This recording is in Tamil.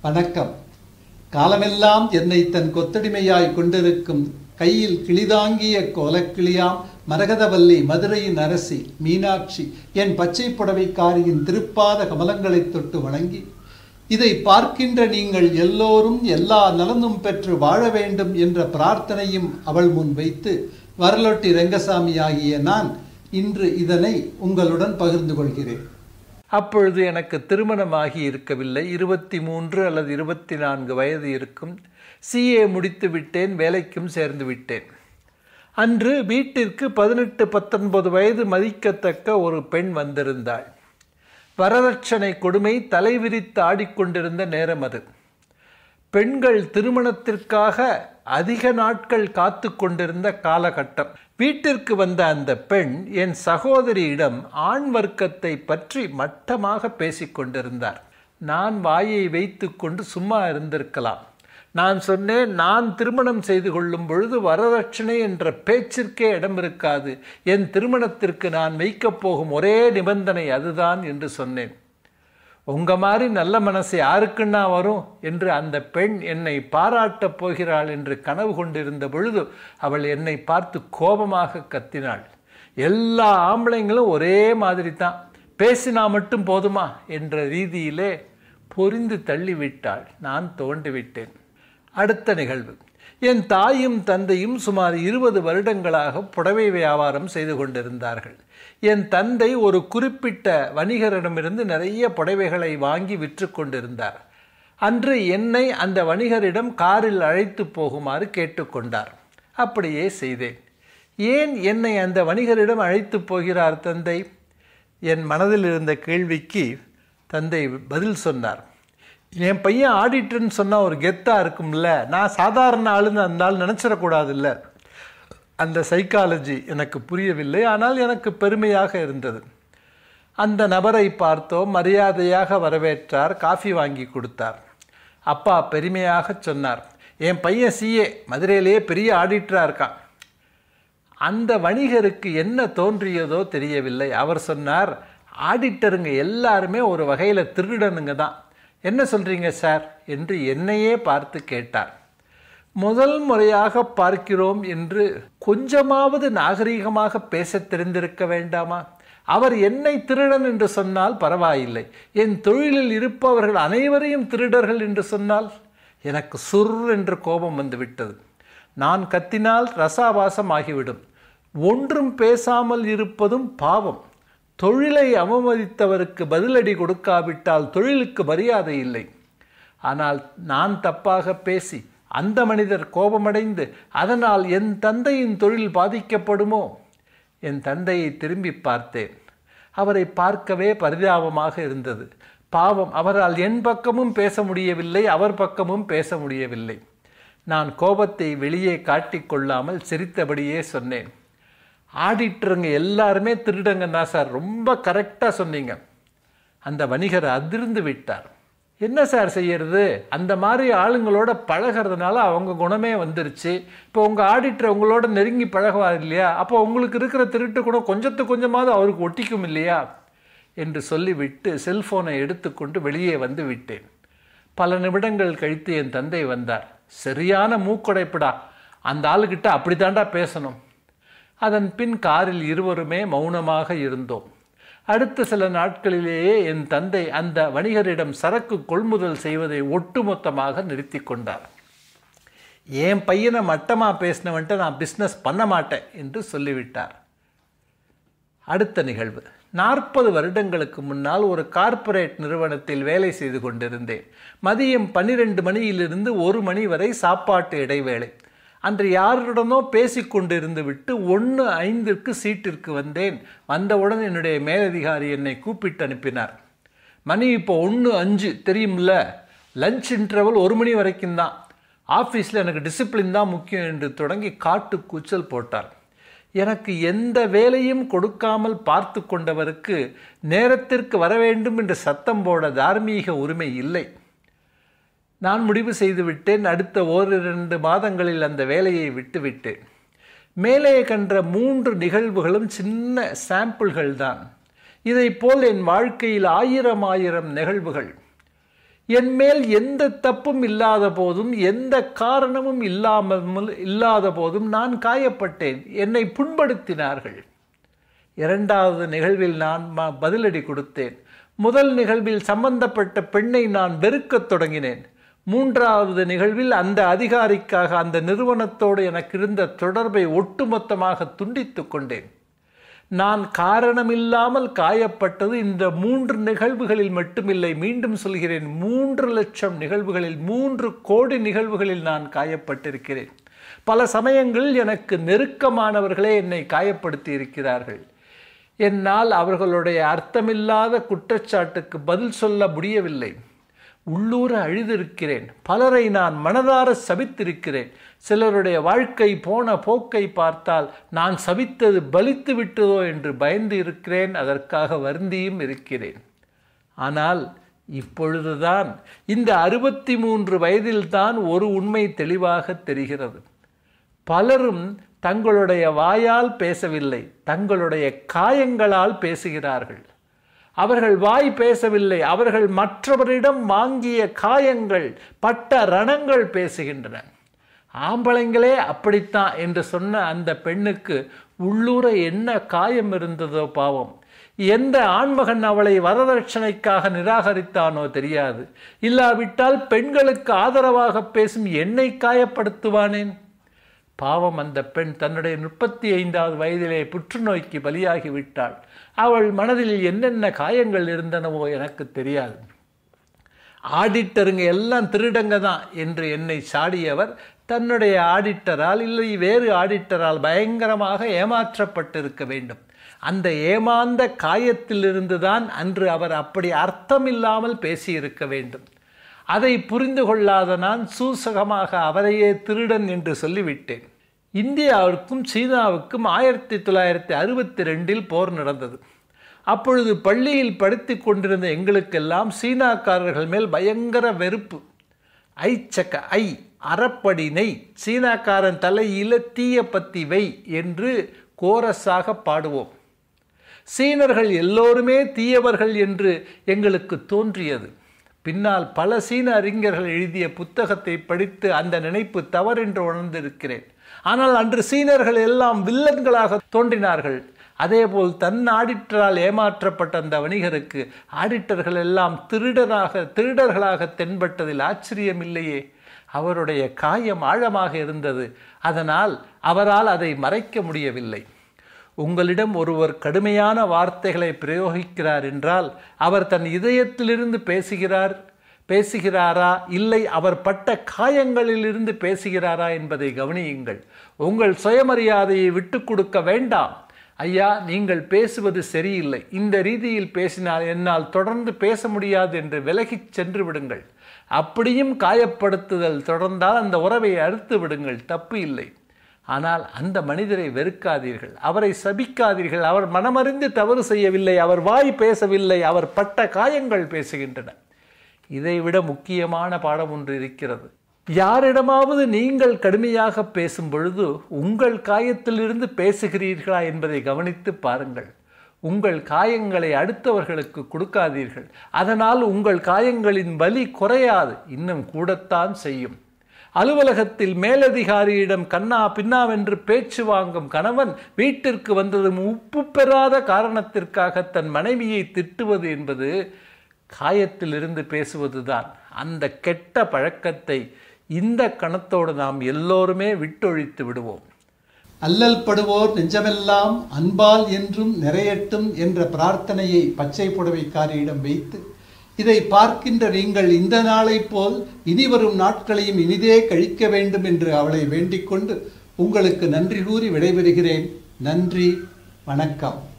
வணக்கம் காலமெல்லாம் என்னை தன் கொத்தடிமையாய் கொண்டிருக்கும் கையில் கிளிதாங்கிய கோலக்கிளியாம் மரகதவல்லி மதுரையின் அரசி மீனாட்சி என் பச்சை புடவைக்காரியின் திருப்பாத கமலங்களைத் தொட்டு வணங்கி இதை பார்க்கின்ற நீங்கள் எல்லோரும் எல்லா நலனும் பெற்று வாழ வேண்டும் என்ற பிரார்த்தனையும் அவள் முன் வைத்து வரலொட்டி ரெங்கசாமி ஆகிய நான் இன்று இதனை உங்களுடன் பகிர்ந்து கொள்கிறேன் அப்பொழுது எனக்கு திருமணமாகி இருக்கவில்லை இருபத்தி மூன்று அல்லது இருபத்தி நான்கு வயது இருக்கும் சிஏ முடித்து விட்டேன் வேலைக்கும் சேர்ந்து விட்டேன் அன்று வீட்டிற்கு பதினெட்டு பத்தொன்பது வயது மதிக்கத்தக்க ஒரு பெண் வந்திருந்தாள் வரதட்சணை கொடுமை தலைவிரித்து ஆடிக்கொண்டிருந்த நேரம் அது பெண்கள் திருமணத்திற்காக அதிக நாட்கள் காத்து கொண்டிருந்த காலகட்டம் வீட்டிற்கு வந்த அந்த பெண் என் சகோதரியிடம் ஆண் வர்க்கத்தை பற்றி மட்டமாக பேசிக் கொண்டிருந்தார் நான் வாயை வைத்துக்கொண்டு சும்மா இருந்திருக்கலாம் நான் சொன்னேன் நான் திருமணம் செய்து கொள்ளும் பொழுது வரதட்சணை என்ற பேச்சிற்கே இடம் இருக்காது என் திருமணத்திற்கு நான் வைக்கப் போகும் ஒரே நிபந்தனை அதுதான் என்று சொன்னேன் உங்க மாதிரி நல்ல மனசு யாருக்குன்னா வரும் என்று அந்த பெண் என்னை பாராட்டப் போகிறாள் என்று கனவு கொண்டிருந்த பொழுது அவள் என்னை பார்த்து கோபமாக கத்தினாள் எல்லா ஆம்பளைங்களும் ஒரே மாதிரி தான் பேசினா மட்டும் போதுமா என்ற ரீதியிலே பொரிந்து தள்ளிவிட்டாள் நான் தோண்டிவிட்டேன் அடுத்த நிகழ்வு என் தாயும் தந்தையும் சுமார் இருபது வருடங்களாக புடவை வியாபாரம் செய்து கொண்டிருந்தார்கள் என் தந்தை ஒரு குறிப்பிட்ட வணிகரிடமிருந்து நிறைய புடவைகளை வாங்கி விற்று கொண்டிருந்தார் அன்று என்னை அந்த வணிகரிடம் காரில் அழைத்து போகுமாறு கேட்டுக்கொண்டார் அப்படியே செய்தேன் ஏன் என்னை அந்த வணிகரிடம் அழைத்து போகிறார் தந்தை என் மனதில் இருந்த கேள்விக்கு தந்தை பதில் சொன்னார் என் பையன் ஆடிட்டர்னு சொன்னால் ஒரு கெத்தாக இருக்கும்ல நான் சாதாரண ஆளுன்னு அந்த ஆள் நினச்சிடக்கூடாதுல்ல அந்த சைக்காலஜி எனக்கு புரியவில்லை ஆனால் எனக்கு பெருமையாக இருந்தது அந்த நபரை பார்த்தோம் மரியாதையாக வரவேற்றார் காஃபி வாங்கி கொடுத்தார் அப்பா பெருமையாக சொன்னார் என் பையன் சிஏ மதுரையிலேயே பெரிய ஆடிட்டராக இருக்கான் அந்த வணிகருக்கு என்ன தோன்றியதோ தெரியவில்லை அவர் சொன்னார் ஆடிட்டருங்க எல்லாருமே ஒரு வகையில் திருடனுங்க தான் என்ன சொல்கிறீங்க சார் என்று என்னையே பார்த்து கேட்டார் முதல் முறையாக பார்க்கிறோம் என்று கொஞ்சமாவது நாகரீகமாக பேச தெரிந்திருக்க வேண்டாமா அவர் என்னை திருடன் என்று சொன்னால் பரவாயில்லை என் தொழிலில் இருப்பவர்கள் அனைவரையும் திருடர்கள் என்று சொன்னால் எனக்கு சுர் என்று கோபம் வந்துவிட்டது நான் கத்தினால் ரசாபாசம் ஆகிவிடும் ஒன்றும் பேசாமல் இருப்பதும் பாவம் தொழிலை அவமதித்தவருக்கு பதிலடி கொடுக்காவிட்டால் தொழிலுக்கு மரியாதை இல்லை ஆனால் நான் தப்பாக பேசி அந்த மனிதர் கோபமடைந்து அதனால் என் தந்தையின் தொழில் பாதிக்கப்படுமோ என் தந்தையை திரும்பி பார்த்தேன் அவரை பார்க்கவே பரிதாபமாக இருந்தது பாவம் அவரால் என் பக்கமும் பேச முடியவில்லை அவர் பக்கமும் பேச முடியவில்லை நான் கோபத்தை வெளியே காட்டிக்கொள்ளாமல் சிரித்தபடியே சொன்னேன் ஆடிட்டருங்க எல்லாருமே திருடங்கன்னா சார் ரொம்ப கரெக்டாக சொன்னீங்க அந்த வணிகர் அதிர்ந்து விட்டார் என்ன சார் செய்யறது அந்த மாதிரி ஆளுங்களோட பழகிறதுனால அவங்க குணமே வந்துருச்சு இப்போ உங்கள் ஆடிட்டர் உங்களோட நெருங்கி பழகுவார் இல்லையா அப்போ உங்களுக்கு இருக்கிற திருட்டு குணம் கொஞ்சத்து கொஞ்சமாவது அவருக்கு ஒட்டிக்கும் இல்லையா என்று சொல்லிவிட்டு செல்ஃபோனை எடுத்துக்கொண்டு வெளியே வந்து விட்டேன் பல நிமிடங்கள் கழித்து என் தந்தை வந்தார் சரியான மூக்கடைப்புடா அந்த ஆளுகிட்ட அப்படி தாண்டா பேசணும் அதன் பின் காரில் இருவருமே மௌனமாக இருந்தோம் அடுத்த சில நாட்களிலேயே என் தந்தை அந்த வணிகரிடம் சரக்கு கொள்முதல் செய்வதை ஒட்டுமொத்தமாக நிறுத்தி கொண்டார் என் பையனை மட்டமாக பேசினவன்ட்டு நான் பிஸ்னஸ் பண்ண மாட்டேன் என்று சொல்லிவிட்டார் அடுத்த நிகழ்வு நாற்பது வருடங்களுக்கு முன்னால் ஒரு கார்ப்பரேட் நிறுவனத்தில் வேலை செய்து கொண்டிருந்தேன் மதியம் பன்னிரெண்டு மணியிலிருந்து ஒரு மணி வரை சாப்பாட்டு இடைவேளை அன்று யாருடனோ பேசிக்கொண்டிருந்து விட்டு ஒன்று ஐந்திற்கு சீட்டிற்கு வந்தேன் வந்தவுடன் என்னுடைய மேலதிகாரி என்னை கூப்பிட்டு அனுப்பினார் மணி இப்போ ஒன்று அஞ்சு தெரியும்ல லஞ்ச் இன்டர்வல் ஒரு மணி வரைக்கும் தான் ஆஃபீஸில் எனக்கு டிசிப்ளின் தான் முக்கியம் என்று தொடங்கி காட்டு கூச்சல் போட்டார் எனக்கு எந்த வேலையும் கொடுக்காமல் பார்த்து கொண்டவருக்கு நேரத்திற்கு வர வேண்டும் என்று சத்தம் போட தார்மீக உரிமை இல்லை நான் முடிவு செய்துவிட்டேன் அடுத்த ஓரிரண்டு மாதங்களில் அந்த வேலையை விட்டுவிட்டேன் மேலே கன்ற மூன்று நிகழ்வுகளும் சின்ன சாம்பிள்கள் தான் இதைப்போல் என் வாழ்க்கையில் ஆயிரம் ஆயிரம் நிகழ்வுகள் என் மேல் எந்த தப்பும் இல்லாத போதும் எந்த காரணமும் இல்லாமல் இல்லாத போதும் நான் காயப்பட்டேன் என்னை புண்படுத்தினார்கள் இரண்டாவது நிகழ்வில் நான் ம- பதிலடி கொடுத்தேன் முதல் நிகழ்வில் சம்பந்தப்பட்ட பெண்ணை நான் வெறுக்கத் தொடங்கினேன் மூன்றாவது நிகழ்வில் அந்த அதிகாரிக்காக அந்த நிறுவனத்தோடு எனக்கு இருந்த தொடர்பை ஒட்டுமொத்தமாக துண்டித்துக் கொண்டேன் நான் காரணமில்லாமல் காயப்பட்டது இந்த மூன்று நிகழ்வுகளில் மட்டுமில்லை மீண்டும் சொல்கிறேன் மூன்று லட்சம் நிகழ்வுகளில் மூன்று கோடி நிகழ்வுகளில் நான் காயப்பட்டிருக்கிறேன் பல சமயங்களில் எனக்கு நெருக்கமானவர்களே என்னை காயப்படுத்தி இருக்கிறார்கள் என்னால் அவர்களுடைய அர்த்தமில்லாத குற்றச்சாட்டுக்கு பதில் சொல்ல முடியவில்லை உள்ளூர அழுதிருக்கிறேன் பலரை நான் மனதார சபித்திருக்கிறேன் சிலருடைய வாழ்க்கை போன போக்கை பார்த்தால் நான் சபித்தது பலித்து விட்டதோ என்று பயந்து இருக்கிறேன் அதற்காக வருந்தியும் இருக்கிறேன் ஆனால் இப்பொழுதுதான் இந்த அறுபத்தி மூன்று வயதில்தான் ஒரு உண்மை தெளிவாக தெரிகிறது பலரும் தங்களுடைய வாயால் பேசவில்லை தங்களுடைய காயங்களால் பேசுகிறார்கள் அவர்கள் வாய் பேசவில்லை அவர்கள் மற்றவரிடம் வாங்கிய காயங்கள் பட்ட ரணங்கள் பேசுகின்றன ஆம்பளைங்களே அப்படித்தான் என்று சொன்ன அந்த பெண்ணுக்கு உள்ளூர என்ன காயம் இருந்ததோ பாவம் எந்த ஆண்மகன் அவளை வரதட்சணைக்காக நிராகரித்தானோ தெரியாது இல்லாவிட்டால் பெண்களுக்கு ஆதரவாக பேசும் என்னை காயப்படுத்துவானேன் பாவம் அந்த பெண் தன்னுடைய முப்பத்தி ஐந்தாவது வயதிலே புற்றுநோய்க்கு பலியாகி விட்டாள் அவள் மனதில் என்னென்ன காயங்கள் இருந்தனவோ எனக்கு தெரியாது ஆடிட்டருங்க எல்லாம் திருடங்க தான் என்று என்னை சாடியவர் தன்னுடைய ஆடிட்டரால் இல்லை வேறு ஆடிட்டரால் பயங்கரமாக ஏமாற்றப்பட்டிருக்க வேண்டும் அந்த ஏமாந்த காயத்திலிருந்து தான் அன்று அவர் அப்படி அர்த்தமில்லாமல் பேசியிருக்க வேண்டும் அதை புரிந்து கொள்ளாத நான் சூசகமாக அவரையே திருடன் என்று சொல்லிவிட்டேன் இந்தியாவிற்கும் சீனாவுக்கும் ஆயிரத்தி தொள்ளாயிரத்தி அறுபத்தி ரெண்டில் போர் நடந்தது அப்பொழுது பள்ளியில் படித்து கொண்டிருந்த எங்களுக்கெல்லாம் சீனாக்காரர்கள் மேல் பயங்கர வெறுப்பு ஐச்சக்க ஐ அறப்படி நெய் சீனாக்காரன் தலையில தீய பத்தி வை என்று கோரஸாக பாடுவோம் சீனர்கள் எல்லோருமே தீயவர்கள் என்று எங்களுக்கு தோன்றியது பின்னால் பல சீன அறிஞர்கள் எழுதிய புத்தகத்தை படித்து அந்த நினைப்பு தவறென்று உணர்ந்திருக்கிறேன் ஆனால் அன்று சீனர்கள் எல்லாம் வில்லன்களாக தோன்றினார்கள் அதேபோல் தன் ஆடிட்டரால் ஏமாற்றப்பட்ட அந்த வணிகருக்கு ஆடிட்டர்கள் எல்லாம் திருடராக திருடர்களாக தென்பட்டதில் ஆச்சரியமில்லையே அவருடைய காயம் ஆழமாக இருந்தது அதனால் அவரால் அதை மறைக்க முடியவில்லை உங்களிடம் ஒருவர் கடுமையான வார்த்தைகளை பிரயோகிக்கிறார் என்றால் அவர் தன் இதயத்திலிருந்து பேசுகிறார் பேசுகிறாரா இல்லை அவர் பட்ட காயங்களிலிருந்து பேசுகிறாரா என்பதை கவனியுங்கள் உங்கள் சுயமரியாதையை விட்டு கொடுக்க வேண்டாம் ஐயா நீங்கள் பேசுவது சரியில்லை இந்த ரீதியில் பேசினால் என்னால் தொடர்ந்து பேச முடியாது என்று விலகிச் சென்று விடுங்கள் அப்படியும் காயப்படுத்துதல் தொடர்ந்தால் அந்த உறவை அறுத்து விடுங்கள் தப்பு இல்லை ஆனால் அந்த மனிதரை வெறுக்காதீர்கள் அவரை சபிக்காதீர்கள் அவர் மனமறிந்து தவறு செய்யவில்லை அவர் வாய் பேசவில்லை அவர் பட்ட காயங்கள் பேசுகின்றன இதைவிட முக்கியமான பாடம் ஒன்று இருக்கிறது யாரிடமாவது நீங்கள் கடுமையாக பேசும் பொழுது உங்கள் காயத்திலிருந்து பேசுகிறீர்களா என்பதை கவனித்து பாருங்கள் உங்கள் காயங்களை அடுத்தவர்களுக்கு கொடுக்காதீர்கள் அதனால் உங்கள் காயங்களின் வலி குறையாது இன்னும் கூடத்தான் செய்யும் அலுவலகத்தில் மேலதிகாரியிடம் கண்ணா பின்னாவென்று பேச்சு வாங்கும் கணவன் வீட்டிற்கு வந்ததும் உப்பு பெறாத காரணத்திற்காக தன் மனைவியை திட்டுவது என்பது காயத்திலிருந்து பேசுவதுதான் அந்த கெட்ட பழக்கத்தை இந்த கணத்தோடு நாம் எல்லோருமே விட்டொழித்து விடுவோம் அல்லல் படுவோர் நெஞ்சமெல்லாம் அன்பால் என்றும் நிறையட்டும் என்ற பிரார்த்தனையை பச்சை புடவைக்காரியிடம் வைத்து இதை பார்க்கின்ற நீங்கள் இந்த நாளைப் போல் இனி வரும் நாட்களையும் இனிதே கழிக்க வேண்டும் என்று அவளை வேண்டிக் கொண்டு உங்களுக்கு நன்றி கூறி விடைபெறுகிறேன் நன்றி வணக்கம்